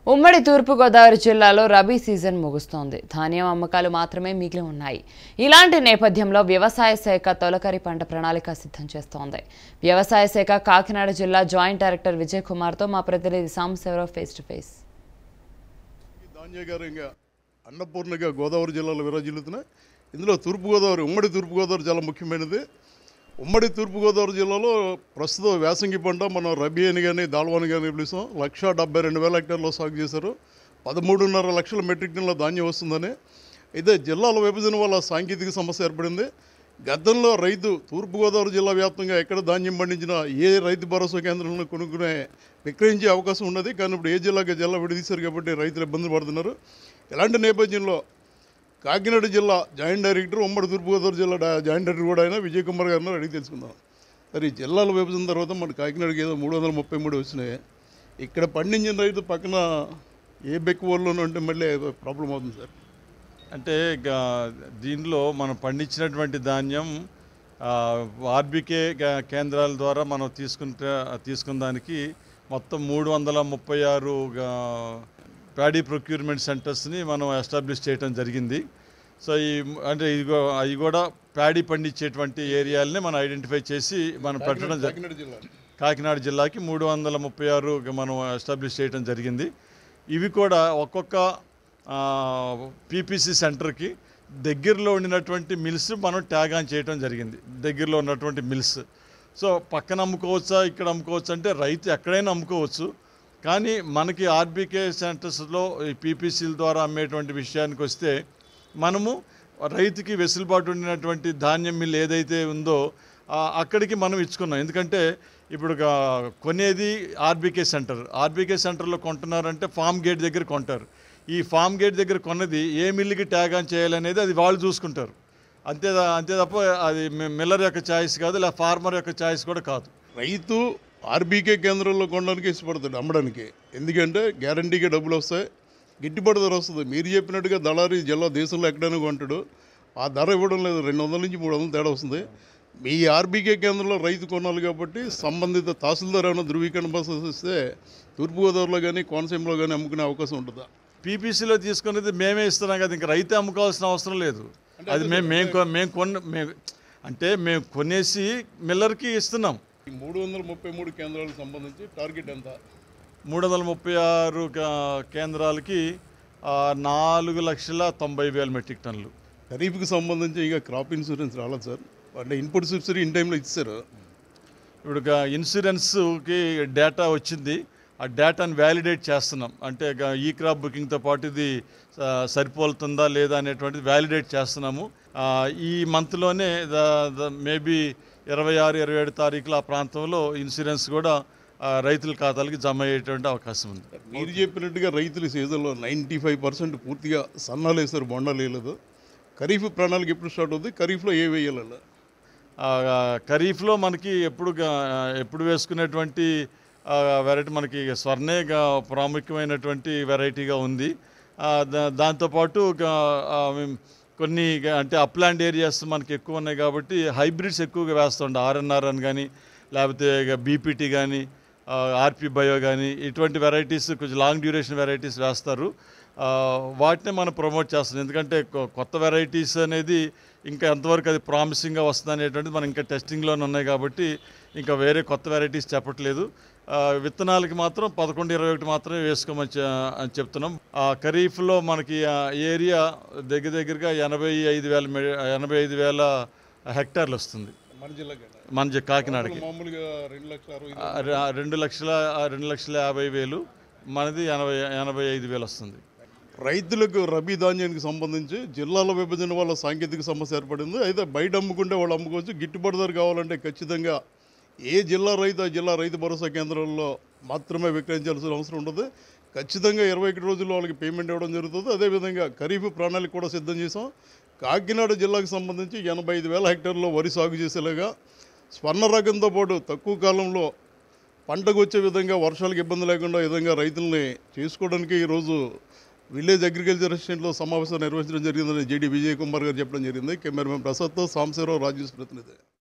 ఉమ్మడి తూర్పుగోదావరి జిల్లాలో రబీ సీజన్ ముగుస్తోంది ధాన్యం అమ్మకాలు మాత్రమే మిగిలి ఉన్నాయి ఇలాంటి నేపథ్యంలో వ్యవసాయ శాఖ తొలకరి పంట ప్రణాళిక సిద్ధం చేస్తోంది వ్యవసాయ శాఖ కాకినాడ జిల్లా జాయింట్ డైరెక్టర్ విజయ్ కుమార్తో మా ప్రతినిధి సాంబశివరావు ఫేస్ టు ఫేస్ ధాన్యకారంగా అన్నపూర్ణగా గోదావరి జిల్లాలో విరాజిల్లుతున్నాయి ఇందులో తూర్పుగోదావరి ఉమ్మడి తూర్పుగోదావరి చాలా ముఖ్యమైనది ఉమ్మడి తూర్పుగోదావరి జిల్లాలో ప్రస్తుతం వేసంగి పంట మనం రబీ అని కానీ దాల్వాని కానీ పిలుస్తాం లక్ష డెబ్బై రెండు వేల హెక్టార్లో సాగు చేశారు పదమూడున్నర లక్షల మెట్రిక్ టన్నుల ధాన్యం వస్తుందని అయితే జిల్లాల విభజన వల్ల సాంకేతిక సమస్య ఏర్పడింది గతంలో రైతు తూర్పుగోదావరి జిల్లా వ్యాప్తంగా ఎక్కడ ధాన్యం పండించినా ఏ రైతు భరోసా కేంద్రంలో కొనుక్కునే విక్రయించే అవకాశం ఉన్నది కానీ ఇప్పుడు ఏ జిల్లాకి జిల్లా విడదీశారు కాబట్టి రైతులు ఇబ్బంది పడుతున్నారు ఇలాంటి నేపథ్యంలో కాకినాడ జిల్లా జాయింట్ డైరెక్టర్ ఉమ్మడి తూర్పుగోదావరి జిల్లా డా- జాయింట్ డైరెక్టర్ కూడా అయినా విజయ్ కుమార్ గారిని అడిగి తెలుసుకుందాం సరే ఈ జిల్లాల విభజన తర్వాత మన కాకినాడకి ఏదో మూడు వందల ముప్పై మూడు వచ్చినాయి ఇక్కడ పండించిన రైతు పక్కన ఏ బెక్కువల్లోనూ ఉంటే మళ్ళీ ప్రాబ్లం అవుతుంది సార్ అంటే గా- దీనిలో మనం పండించినటువంటి ధాన్యం ఆర్బీకే కేంద్రాల ద్వారా మనం తీసుకుంటే తీసుకున్న దానికి మొత్తం మూడు వందల ముప్పై ఆరు ప్యాడీ ప్రొక్యూర్మెంట్ సెంటర్స్ని మనం ఎస్టాబ్లిష్ చేయడం జరిగింది సో ఈ అంటే ఇదిగో అవి కూడా ప్యాడీ పండించేటువంటి ఏరియాలని మనం ఐడెంటిఫై చేసి మనం పెట్టడం జరి- కాకినాడ జిల్లా కాకినాడ జిల్లాకి మూడు వందల ముప్పై ఆరు మనం ఎస్టాబ్లిష్ చేయడం జరిగింది ఇవి కూడా ఒక్కొక్క పీపీసీ సెంటర్కి దగ్గరలో ఉండినటువంటి మిల్స్ మనం ట్యాగ్ ఆన్ చేయడం జరిగింది దగ్గరలో ఉన్నటువంటి మిల్స్ సో పక్కన అమ్ముకోవచ్చా ఇక్కడ అమ్ముకోవచ్చు అంటే రైతు ఎక్కడైనా అమ్ముకోవచ్చు కానీ మనకి ఆర్బీకే సెంటర్స్లో ఈ పీపీసీల ద్వారా అమ్మేటువంటి విషయానికి వస్తే మనము రైతుకి వెసులుబాటు ఉండినటువంటి ధాన్యం మిల్ ఏదైతే ఉందో ఆ, అక్కడికి మనం ఇచ్చుకున్నాం ఎందుకంటే ఇప్పుడు గా- కొనేది ఆర్బీకే సెంటర్ ఆర్బీకే సెంటర్లో కొంటున్నారంటే ఫామ్ గేట్ దగ్గర కొంటారు ఈ ఫామ్ గేట్ దగ్గర కొన్నది ఏ మిల్లుకి ట్యాగ్ ఆన్ చేయాలనేది అది వాళ్ళు చూసుకుంటారు అంతే అంతే తప్ప అది మి- మిల్లర్ యొక్క ఛాయిస్ కాదు లేదా ఫార్మర్ యొక్క ఛాయిస్ కూడా కాదు రైతు ఆర్బీకే కేంద్రంలో కొనడానికి ఇష్టపడతాడు అమ్మడానికి ఎందుకంటే గ్యారంటీగా డబ్బులు వస్తాయి గిట్టుబాటు ధర వస్తుంది మీరు చెప్పినట్టుగా దళారీ జిల్లా దేశంలో ఎక్కడైనా కొంటాడు ఆ ధర ఇవ్వడం లేదు రెండు వందల నుంచి మూడు వందలు తేడా వస్తుంది మీ ఆర్బీకే కేంద్రంలో రైతు కొనాలి కాబట్టి సంబంధిత తహసీల్దార్ ఏమైనా ధృవీకరణ బస్సు ఇస్తే తూర్పుగోదావరిలో కానీ కోనసీమలో కానీ అమ్ముకునే అవకాశం ఉంటుందా పీపీసీలో తీసుకునేది మేమే ఇస్తున్నాం కదా ఇంకా రైతే అమ్ముకోవాల్సిన అవసరం లేదు అది మేము మేము కొ- మేము కొన్న మేము అంటే మేము కొనేసి మిల్లర్కి ఇస్తున్నాం ఈ మూడు వందల ముప్పై మూడు కేంద్రాలకు సంబంధించి టార్గెట్ ఎంత మూడు వందల ముప్పై ఆరు కా- కేంద్రాలకి ఆ, నాలుగు లక్షల తొంభై వేల మెట్రిక్ టన్నులు ఖరీఫ్కి సంబంధించి ఇంకా క్రాప్ ఇన్సూరెన్స్ రాలేదు సార్ అంటే ఇన్పుట్ సబ్సిడీ ఇన్ టైంలో ఇచ్చారు ఇప్పుడు గా- ఇన్సూరెన్స్కి డేటా వచ్చింది ఆ డేటాను వ్యాలిడేట్ చేస్తున్నాం అంటే గా- ఈ క్రాప్ బుకింగ్తో పాటు ఇది ఆ, సరిపోలుతుందా లేదా అనేటువంటిది వ్యాలిడేట్ చేస్తున్నాము ఆ, ఈ మంత్లోనే మేబీ ఇరవై ఆరు ఇరవై ఏడు తారీఖుల ఆ ప్రాంతంలో ఇన్సూరెన్స్ కూడా ఆ, రైతుల ఖాతాలకి జమ అయ్యేటువంటి అవకాశం ఉంది మీరు చెప్పినట్టుగా రైతుల సీజన్లో నైంటీ ఫైవ్ పర్సెంట్ పూర్తిగా సన్నాలు వేస్తారు బొండాలు వేయలేదు ఖరీఫ్ ప్రణాళిక ఎప్పుడు స్టార్ట్ అవుతుంది ఖరీఫ్లో ఏ వేయాలి ఆ, ఖరీఫ్లో మనకి ఎప్పుడు గా- ఎప్పుడు వేసుకునేటువంటి వెరైటీ మనకి స్వర్ణే గా- ప్రాముఖ్యమైనటువంటి వెరైటీగా ఉంది ఆ, దా- దాంతోపాటు గా- ఆ, మేము కొన్ని గా- అంటే అప్లాండ్ ఏరియాస్ మనకి ఎక్కువ ఉన్నాయి కాబట్టి హైబ్రిడ్స్ ఎక్కువగా వేస్తుండే ఆర్ఎన్ఆర్ అని కానీ లేకపోతే బీపీటీ కానీ ఆర్పి బయో కానీ ఇటువంటి వెరైటీస్ కొంచెం లాంగ్ డ్యూరేషన్ వెరైటీస్ వేస్తారు ఆ, వాటినే మనం ప్రమోట్ చేస్తున్నాం ఎందుకంటే కొ- కొత్త వెరైటీస్ అనేది ఇంకా ఎంతవరకు అది ప్రామిసింగ్గా వస్తుంది అనేటువంటిది మనం ఇంకా టెస్టింగ్లోనే ఉన్నాయి కాబట్టి ఇంకా వేరే కొత్త వెరైటీస్ చెప్పట్లేదు ఆ, విత్తనాలకి మాత్రం పదకొండు ఇరవై ఒకటి మాత్రమే వేసుకోమని చె- అని చెప్తున్నాం ఆ ఖరీఫ్లో మనకి ఆ ఏరియా దగ్గర దగ్గరగా ఎనభై ఐదు వేల మె- ఎనభై ఐదు వేల హెక్టార్లు వస్తుంది మన జిల్లాకి మన జ- కాకినాడకి మామూలుగా రెండు లక్షల అరవై ఆ, రె- రెండు లక్షల ఆ, రెండు లక్షల యాభై వేలు మనది ఎనభై ఎనభై ఐదు వేలు వస్తుంది రైతులకు రబీ ధాన్యానికి సంబంధించి జిల్లాల విభజన వల్ల సాంకేతిక సమస్య ఏర్పడింది అయితే బయట అమ్ముకుంటే వాళ్ళు అమ్ముకోవచ్చు గిట్టుబాటు ధర కావాలంటే ఖచ్చితంగా ఏ జిల్లా రైతు ఆ జిల్లా రైతు భరోసా కేంద్రాల్లో మాత్రమే విక్రయించాల్సిన అవసరం ఉండదు ఖచ్చితంగా ఇరవై ఒకటి రోజుల్లో వాళ్ళకి పేమెంట్ ఇవ్వడం జరుగుతుంది అదేవిధంగా ఖరీఫ్ ప్రణాళిక కూడా సిద్ధం చేసాం కాకినాడ జిల్లాకు సంబంధించి ఎనభై ఐదు వేల హెక్టార్లో వరి సాగు చేసేలాగా స్వర్ణ రకంతో పాటు తక్కువ కాలంలో పంటకు వచ్చే విధంగా వర్షాలకు ఇబ్బంది లేకుండా ఈ విధంగా రైతుల్ని చేసుకోవడానికి ఈరోజు విలేజ్ అగ్రికల్చర్ అసిస్టెంట్లో సమావేశం నిర్వహించడం జరిగిందని జేడీ విజయ్ కుమార్ గారు చెప్పడం జరిగింది కెమెరామెన్ ప్రసాద్తో సాంశీరావు రాజేష్ ప్రతినిధి